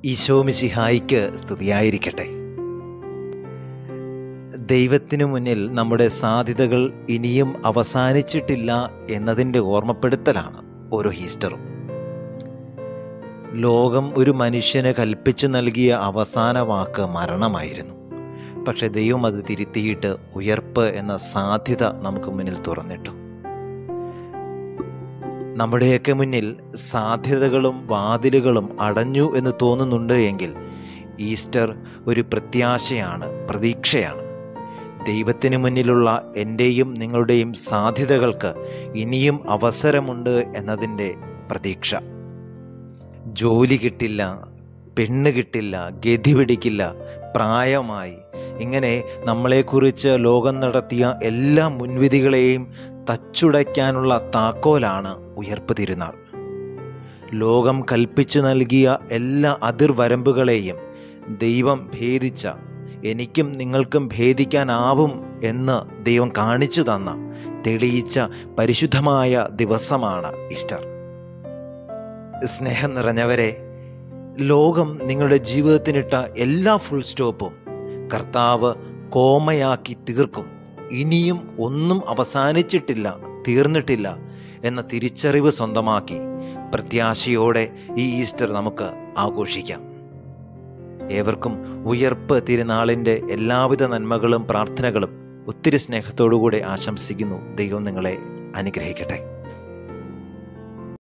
ഈശോമിശിഹായിക്ക് സ്തുതിയായിരിക്കട്ടെ ദൈവത്തിനു മുന്നിൽ നമ്മുടെ സാധ്യതകൾ ഇനിയും അവസാനിച്ചിട്ടില്ല എന്നതിൻ്റെ ഓർമ്മപ്പെടുത്തലാണ് ഓരോ ഈസ്റ്ററും ലോകം ഒരു മനുഷ്യന് കൽപ്പിച്ചു നൽകിയ അവസാന വാക്ക് മരണമായിരുന്നു പക്ഷെ ദൈവം അത് തിരുത്തിയിട്ട് ഉയർപ്പ് എന്ന സാധ്യത നമുക്ക് മുന്നിൽ തുറന്നിട്ടു നമ്മുടെയൊക്കെ മുന്നിൽ സാധ്യതകളും വാതിലുകളും അടഞ്ഞു എന്ന് തോന്നുന്നുണ്ട് എങ്കിൽ ഈസ്റ്റർ ഒരു പ്രത്യാശയാണ് പ്രതീക്ഷയാണ് ദൈവത്തിന് മുന്നിലുള്ള എൻ്റെയും നിങ്ങളുടെയും സാധ്യതകൾക്ക് ഇനിയും അവസരമുണ്ട് എന്നതിൻ്റെ പ്രതീക്ഷ ജോലി കിട്ടില്ല പെണ്ണ് കിട്ടില്ല ഗതി പിടിക്കില്ല പ്രായമായി ഇങ്ങനെ നമ്മളെക്കുറിച്ച് ലോകം നടത്തിയ എല്ലാ മുൻവിധികളെയും തച്ചുടയ്ക്കാനുള്ള താക്കോലാണ് ഉയർപ്പ് തിരുനാൾ ലോകം കൽപ്പിച്ചു നൽകിയ എല്ലാ അതിർവരമ്പുകളെയും ദൈവം ഭേദിച്ച എനിക്കും നിങ്ങൾക്കും ഭേദിക്കാനാവും എന്ന് ദൈവം കാണിച്ചു തന്ന തെളിയിച്ച പരിശുദ്ധമായ ദിവസമാണ് ഈസ്റ്റർ സ്നേഹം നിറഞ്ഞവരെ ലോകം നിങ്ങളുടെ ജീവിതത്തിനിട്ട എല്ലാ ഫുൾ സ്റ്റോപ്പും കർത്താവ് കോമയാക്കി തീർക്കും ഇനിയും ഒന്നും അവസാനിച്ചിട്ടില്ല തീർന്നിട്ടില്ല എന്ന തിരിച്ചറിവ് സ്വന്തമാക്കി പ്രത്യാശയോടെ ഈ ഈസ്റ്റർ നമുക്ക് ആഘോഷിക്കാം ഏവർക്കും ഉയർപ്പ് തിരുനാളിൻ്റെ എല്ലാവിധ നന്മകളും പ്രാർത്ഥനകളും ഒത്തിരി സ്നേഹത്തോടുകൂടെ ആശംസിക്കുന്നു ദൈവം നിങ്ങളെ അനുഗ്രഹിക്കട്ടെ